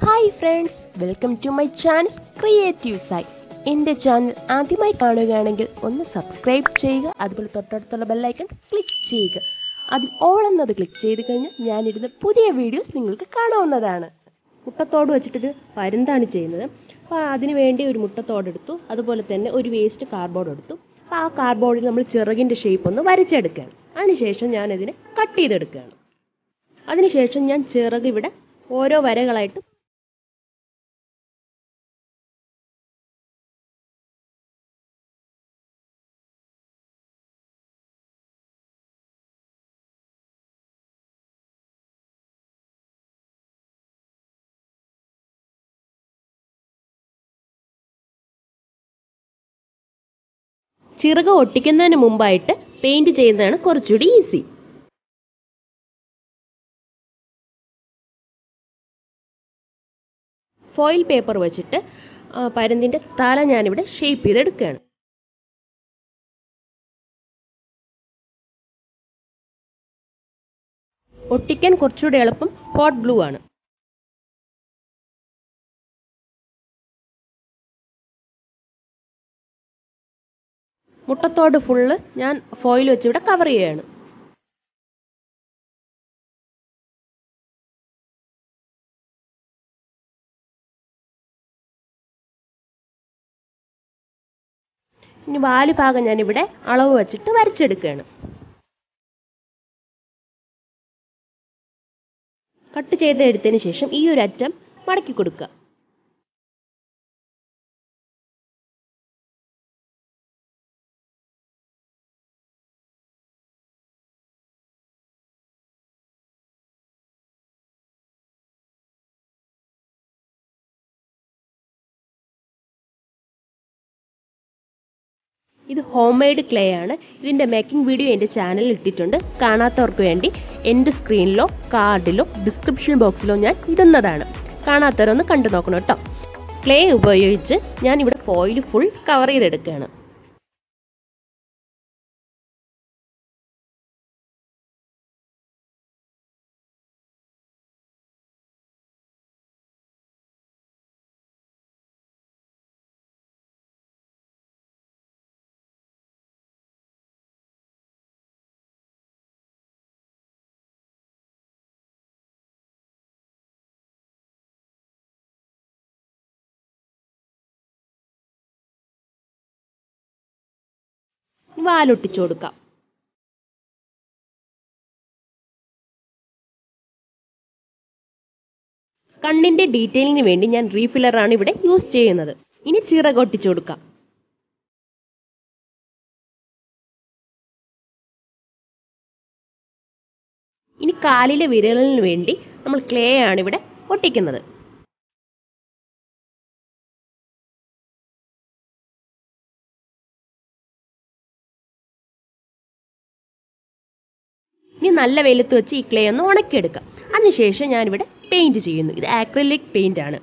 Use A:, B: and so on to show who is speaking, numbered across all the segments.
A: hi friends welcome to my channel creative Sai എൻ്റെ channel ആദ്യമായി കാണുകയാണെങ്കിൽ ഒന്ന് സബ്സ്ക്രൈബ് ചെയ്യുക അതുപോലെ തൊട്ടടുത്തുള്ള ബെല്ലൈക്കൺ ക്ലിക്ക് ചെയ്യുക അതിൽ ഓൾ എന്നത് ക്ലിക്ക് ചെയ്ത് കഴിഞ്ഞാൽ ഞാനിടുന്ന പുതിയ വീഡിയോസ് നിങ്ങൾക്ക് കാണാവുന്നതാണ് മുട്ടത്തോട് വെച്ചിട്ടൊരു പരുന്താണ് ചെയ്യുന്നത് അപ്പോൾ അതിന് വേണ്ടി ഒരു മുട്ടത്തോട് എടുത്തു അതുപോലെ തന്നെ ഒരു വേസ്റ്റ് കാർഡ്ബോർഡ് എടുത്തു അപ്പോൾ ആ കാർഡ്ബോർഡിൽ നമ്മൾ ചിറകിൻ്റെ ഷേപ്പ് ഒന്ന് വരച്ചെടുക്കുകയാണ് അതിനുശേഷം ഞാനതിനെ കട്ട് ചെയ്തെടുക്കുകയാണ് അതിനുശേഷം ഞാൻ ചിറക് ഇവിടെ ഓരോ വരകളായിട്ട് ചിറക് ഒട്ടിക്കുന്നതിന് മുമ്പായിട്ട് പെയിന്റ് ചെയ്യുന്നതാണ് കുറച്ചുകൂടി ഈസി ഫോയിൽ പേപ്പർ വെച്ചിട്ട് ആ, പരുന്തിൻ്റെ തല ഞാനിവിടെ ഷേപ്പ് ചെയ്തെടുക്കുകയാണ് ഒട്ടിക്കാൻ കുറച്ചുകൂടി എളുപ്പം ഹോട്ട് ഗ്ലൂ ആണ് മുട്ടത്തോട് ഫുള്ള് ഞാൻ ഫോയിൽ വെച്ച് ഇവിടെ കവർ ചെയ്യുകയാണ് ഇനി വാല് ഭാഗം ഞാനിവിടെ അളവ് വെച്ചിട്ട് വരച്ചെടുക്കുകയാണ് കട്ട് ചെയ്ത് എടുത്തതിന് ശേഷം ഈ ഒരു അറ്റം മടക്കി കൊടുക്കുക ഇത് ഹോം മെയ്ഡ് ക്ലേ ആണ് ഇതിൻ്റെ മേക്കിംഗ് വീഡിയോ എൻ്റെ ചാനലിൽ ഇട്ടിട്ടുണ്ട് കാണാത്തവർക്ക് വേണ്ടി എൻ്റെ സ്ക്രീനിലോ കാർഡിലോ ഡിസ്ക്രിപ്ഷൻ ബോക്സിലോ ഞാൻ ഇടുന്നതാണ് കാണാത്തവരൊന്ന് കണ്ടു നോക്കണം കേട്ടോ ക്ലേ ഉപയോഗിച്ച് ഞാൻ ഇവിടെ ഫോയിൽ ഫുൾ കവർ ചെയ്തെടുക്കുകയാണ് വാലൊട്ടിച്ചു കൊടുക്കാം കണ്ണിന്റെ ഡീറ്റെയിലിന് വേണ്ടി ഞാൻ റീഫില്ലറാണ് ഇവിടെ യൂസ് ചെയ്യുന്നത് ഇനി ചിറകൊട്ടിച്ചു കൊടുക്കാം ഇനി കാലിലെ വിരലിന് വേണ്ടി നമ്മൾ ക്ലേ ആണ് ഇവിടെ ഒട്ടിക്കുന്നത് ഇനി നല്ല വെയിലത്ത് വെച്ച് ഈ ക്ലേ ഒന്ന് ഉണക്കിയെടുക്കാം അതിനുശേഷം ഞാനിവിടെ പെയിന്റ് ചെയ്യുന്നു ഇത് ആക്രിലിക് പെയിന്റ് ആണ്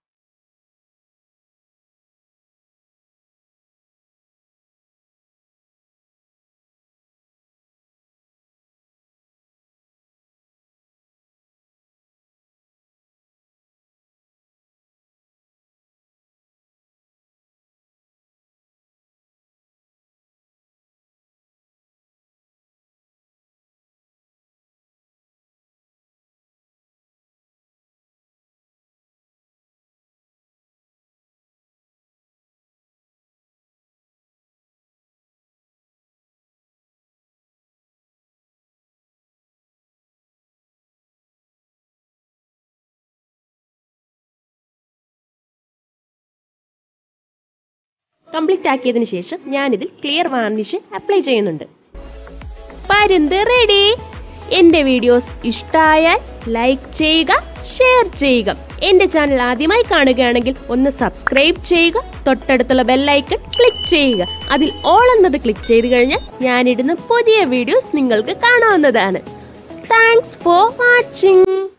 A: കംപ്ലീറ്റ് ആക്കിയതിന് ശേഷം ഞാനിതിൽ ക്ലിയർ വാർണിഷ് അപ്ലൈ ചെയ്യുന്നുണ്ട് പരുന്ത് റെഡി എൻ്റെ വീഡിയോസ് ഇഷ്ടമായാൽ ലൈക്ക് ചെയ്യുക ഷെയർ ചെയ്യുക എൻ്റെ ചാനൽ ആദ്യമായി കാണുകയാണെങ്കിൽ ഒന്ന് സബ്സ്ക്രൈബ് ചെയ്യുക തൊട്ടടുത്തുള്ള ബെല്ലൈക്കൺ ക്ലിക്ക് ചെയ്യുക അതിൽ ഓൾ എന്നത് ക്ലിക്ക് ചെയ്ത് കഴിഞ്ഞാൽ ഞാനിടുന്ന പുതിയ വീഡിയോസ് നിങ്ങൾക്ക് കാണാവുന്നതാണ് താങ്ക്സ് ഫോർ വാച്ചിങ്